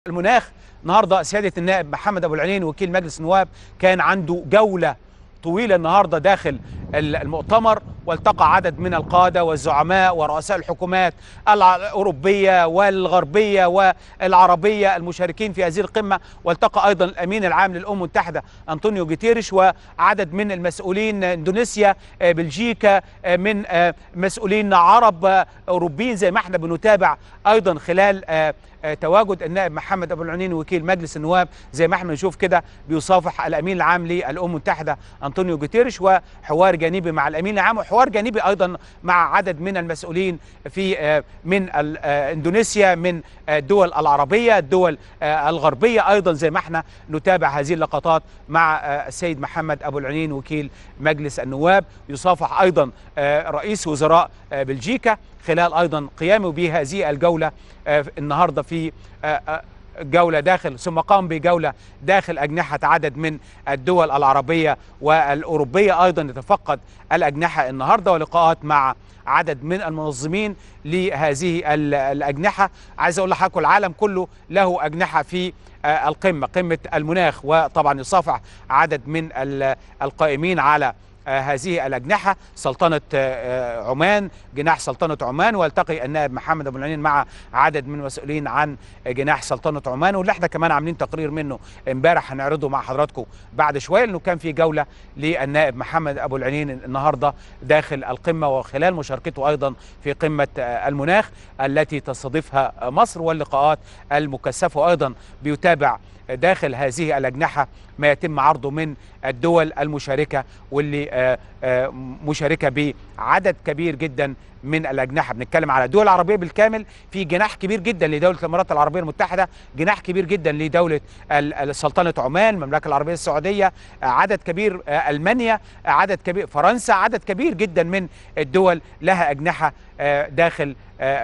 المناخ النهارده سياده النائب محمد ابو العينين وكيل مجلس النواب كان عنده جوله طويله النهارده داخل المؤتمر والتقى عدد من القاده والزعماء ورؤساء الحكومات الاوروبيه والغربيه والعربيه المشاركين في هذه القمه والتقى ايضا الامين العام للامم المتحده انطونيو جوتيريش وعدد من المسؤولين اندونيسيا بلجيكا من مسؤولين عرب اوروبيين زي ما احنا بنتابع ايضا خلال تواجد النائب محمد ابو العنين وكيل مجلس النواب زي ما احنا بنشوف كده بيصافح الامين العام للامم المتحده انطونيو جوتيريش وحوار جانبي مع الامين العام وحوار جانبي ايضا مع عدد من المسؤولين في من اندونيسيا من الدول العربيه الدول الغربيه ايضا زي ما احنا نتابع هذه اللقطات مع السيد محمد ابو العنين وكيل مجلس النواب يصافح ايضا رئيس وزراء بلجيكا خلال ايضا قيامه بهذه الجوله النهارده في جولة داخل ثم قام بجولة داخل أجنحة عدد من الدول العربية والأوروبية أيضا يتفقد الأجنحة النهاردة ولقاءات مع عدد من المنظمين لهذه الأجنحة عايز أقول لحضراتكم العالم كله له أجنحة في القمة قمة المناخ وطبعا يصافح عدد من القائمين على هذه الأجنحة سلطنة عمان جناح سلطنة عمان والتقي النائب محمد أبو العنين مع عدد من المسؤولين عن جناح سلطنة عمان واللي احنا كمان عاملين تقرير منه امبارح هنعرضه مع حضراتكم بعد شوية لأنه كان في جولة للنائب محمد أبو العنين النهاردة داخل القمة وخلال مشاركته أيضا في قمة المناخ التي تستضيفها مصر واللقاءات المكثفة أيضا بيتابع داخل هذه الأجنحة ما يتم عرضه من الدول المشاركة واللي مشاركة بعدد كبير جدا من الأجنحة بنتكلم على الدول العربية بالكامل في جناح كبير جدا لدولة الإمارات العربية المتحدة جناح كبير جدا لدولة سلطنة عمان المملكة العربية السعودية عدد كبير ألمانيا عدد كبير فرنسا عدد كبير جدا من الدول لها أجنحة داخل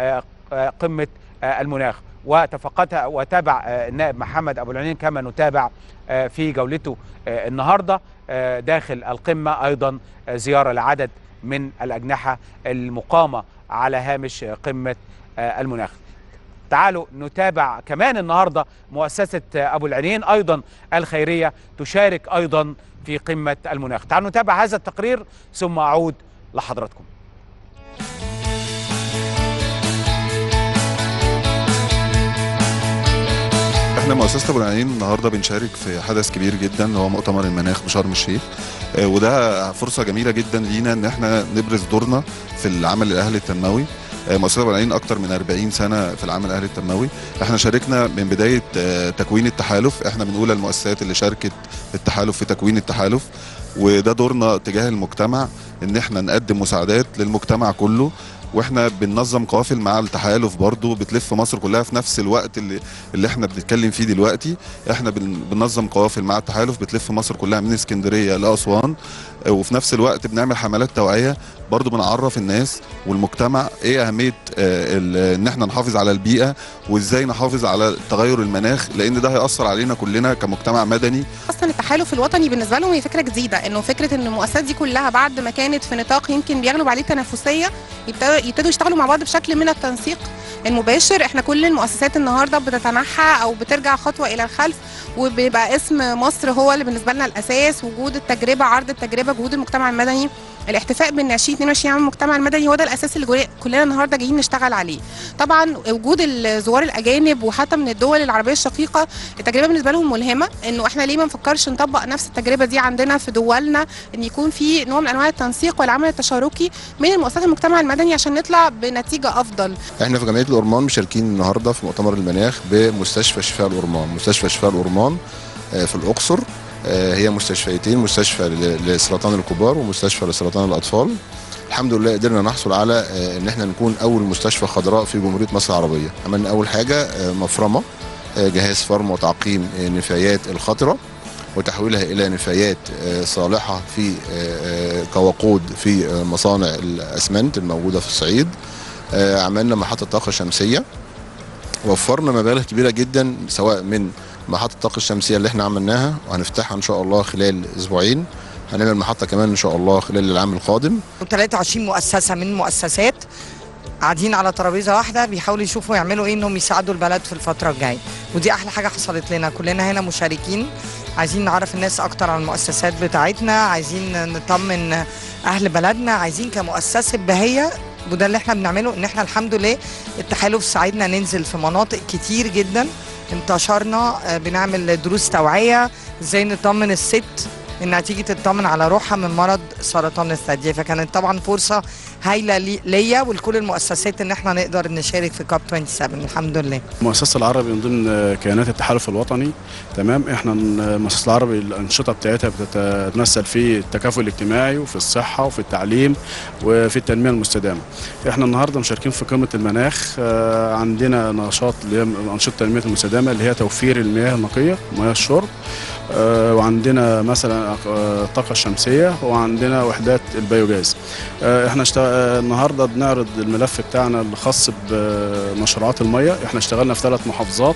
قمة المناخ وتفقدها وتابع النائب محمد ابو العنين كما نتابع في جولته النهارده داخل القمه ايضا زياره لعدد من الاجنحه المقامه على هامش قمه المناخ. تعالوا نتابع كمان النهارده مؤسسه ابو العنين ايضا الخيريه تشارك ايضا في قمه المناخ. تعالوا نتابع هذا التقرير ثم اعود لحضراتكم. احنا مؤسسه ابو العينين النهارده بنشارك في حدث كبير جدا هو مؤتمر المناخ بشرم الشيخ آه وده فرصه جميله جدا لينا ان احنا نبرز دورنا في العمل الاهلي التنموي آه مؤسسه ابو العينين اكتر من 40 سنه في العمل الاهلي التنموي احنا شاركنا من بدايه آه تكوين التحالف احنا من اولى المؤسسات اللي شاركت في التحالف في تكوين التحالف وده دورنا تجاه المجتمع ان احنا نقدم مساعدات للمجتمع كله واحنا بننظم قوافل مع التحالف برضو بتلف مصر كلها في نفس الوقت اللي, اللي احنا بنتكلم فيه دلوقتي احنا بننظم قوافل مع التحالف بتلف مصر كلها من اسكندريه لاسوان وفي نفس الوقت بنعمل حملات توعيه برضو بنعرف الناس والمجتمع ايه اهميه اه ان احنا نحافظ على البيئه وازاي نحافظ على تغير المناخ لان ده هياثر علينا كلنا كمجتمع مدني اصلا التحالف الوطني بالنسبه لهم هي فكره جديده انه فكره ان المؤسسات دي كلها بعد ما كانت في نطاق يمكن بيغلب عليه التنافسيه يبتدوا يشتغلوا مع بعض بشكل من التنسيق المباشر احنا كل المؤسسات النهارده بتتنحى او بترجع خطوه الى الخلف وبيبقى اسم مصر هو اللي بالنسبه لنا الاساس وجود التجربه عرض التجربه جهود المجتمع المدني الاحتفاء بال 2022 عام المجتمع المدني هو ده الاساس اللي كلنا النهارده جايين نشتغل عليه. طبعا وجود الزوار الاجانب وحتى من الدول العربيه الشقيقه التجربه بالنسبه لهم ملهمه انه احنا ليه ما نفكرش نطبق نفس التجربه دي عندنا في دولنا ان يكون في نوع من انواع التنسيق والعمل التشاركي من المؤسسات المجتمع المدني عشان نطلع بنتيجه افضل. احنا في جمعيه الأورمان مشاركين النهارده في مؤتمر المناخ بمستشفى شفاء الأورمان، مستشفى شفاء الأورمان في الاقصر هي مستشفيتين مستشفى لسرطان الكبار ومستشفى لسرطان الاطفال الحمد لله قدرنا نحصل على ان احنا نكون اول مستشفى خضراء في جمهوريه مصر العربيه عملنا اول حاجه مفرمه جهاز فرم وتعقيم النفايات الخطره وتحويلها الى نفايات صالحه في كوقود في مصانع الاسمنت الموجوده في الصعيد عملنا محطه طاقه شمسيه وفرنا مبالغ كبيره جدا سواء من محطه الطاقه الشمسيه اللي احنا عملناها وهنفتحها ان شاء الله خلال اسبوعين هنعمل محطه كمان ان شاء الله خلال العام القادم 23 مؤسسه من مؤسسات قاعدين على ترابيزه واحده بيحاولوا يشوفوا يعملوا ايه انهم يساعدوا البلد في الفتره الجايه ودي احلى حاجه حصلت لنا كلنا هنا مشاركين عايزين نعرف الناس اكتر عن المؤسسات بتاعتنا عايزين نطمن اهل بلدنا عايزين كمؤسسه بهيه وده اللي احنا بنعمله ان احنا الحمد لله التحالف ساعدنا ننزل في مناطق كتير جدا انتشرنا آه، بنعمل دروس توعيه ازاي نطمن الست انها تيجي تطمن على روحها من مرض سرطان الثدي فكانت طبعا فرصه هايله لي- ليا ولكل المؤسسات ان احنا نقدر نشارك في كاب 27 الحمد لله مؤسسة العربي من ضمن كيانات التحالف الوطني تمام احنا المؤسسة العربي الأنشطة بتاعتها بتتمثل في التكافل الاجتماعي وفي الصحة وفي التعليم وفي التنمية المستدامة احنا النهاردة مشاركين في قمة المناخ آه، عندنا نشاط اللي هي أنشطة التنمية المستدامة اللي هي توفير المياه النقية مياه الشرب آه، وعندنا مثلا آه، الطاقة الشمسية وعندنا وحدات البيوجاز آه، احنا اشت... آه، النهارده بنعرض الملف بتاعنا الخاص بمشروعات المياه احنا اشتغلنا في ثلاث محافظات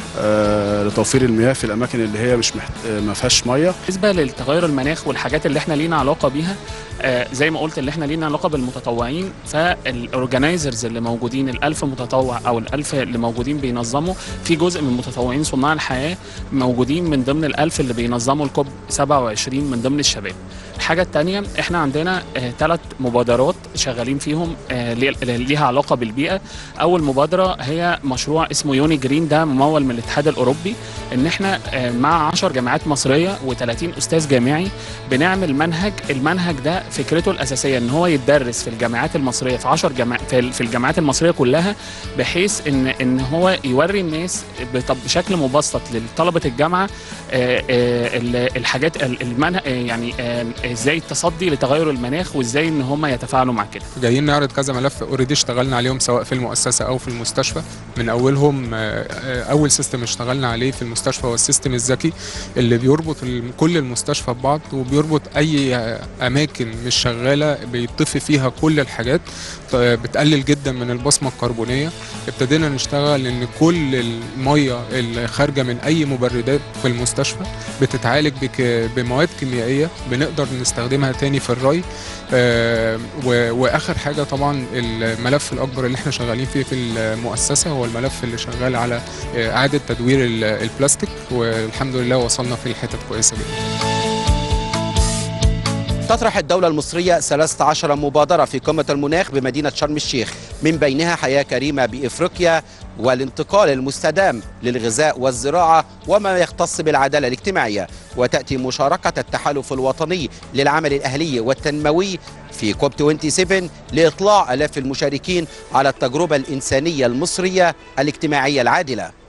آه، لتوفير المياه في الاماكن اللي هي مش محت... آه، ما فيهاش ميه بالنسبه للتغير المناخ والحاجات اللي احنا لينا علاقه بيها آه، زي ما قلت اللي احنا لينا علاقه بالمتطوعين فالاورجنايزرز اللي موجودين الألف متطوع او الألف اللي موجودين بينظموا في جزء من متطوعين صناع الحياه موجودين من ضمن الألف اللي بينظموا الكوب 27 من ضمن الشباب الحاجة التانية احنا عندنا ثلاث مبادرات شغالين فيهم آه، لي- ليها علاقة بالبيئة أول مبادرة هي مشروع اسمه يوني جرين ده ممول من الاتحاد الأوروبي إن احنا آه، مع 10 جامعات مصرية و30 أستاذ جامعي بنعمل منهج المنهج ده فكرته الأساسية إن هو يتدرس في الجامعات المصرية في 10 جامع في ال- في الجامعات المصرية كلها بحيث إن إن هو يوري الناس بط- بشكل مبسط لطلبة الجامعة آه، آه، ال- الحاجات ال- المنهج يعني آه، ازاي التصدي لتغير المناخ وازاي ان هم يتفاعلوا مع كده جايين نعرض كذا ملف اوريدي اشتغلنا عليهم سواء في المؤسسه او في المستشفى من اولهم آه، آه، اول سيستم اشتغلنا عليه في المستشفى هو السيستم الذكي اللي بيربط ال- كل المستشفى ببعض وبيربط اي آه، اماكن مش شغاله بيطفي فيها كل الحاجات ط- بتقلل جدا من البصمه الكربونيه ابتدينا نشتغل ان كل الميه اللي خارجه من اي مبردات في المستشفى بتتعالج بك بمواد كيميائيه بنقدر نستخدمها تاني في الري آه، و- واخر حاجه طبعا الملف الاكبر اللي احنا شغالين فيه في المؤسسه هو الملف اللي شغال على آه، اعاده تدوير ال- البلاستيك والحمد لله وصلنا في الحتت كويسه جدا تطرح الدولة المصرية 13 مبادرة في قمة المناخ بمدينة شرم الشيخ من بينها حياة كريمة بإفريقيا والانتقال المستدام للغذاء والزراعة وما يختص بالعدالة الاجتماعية وتأتي مشاركة التحالف الوطني للعمل الأهلي والتنموي في كوب 27 لإطلاع آلاف المشاركين على التجربة الإنسانية المصرية الاجتماعية العادلة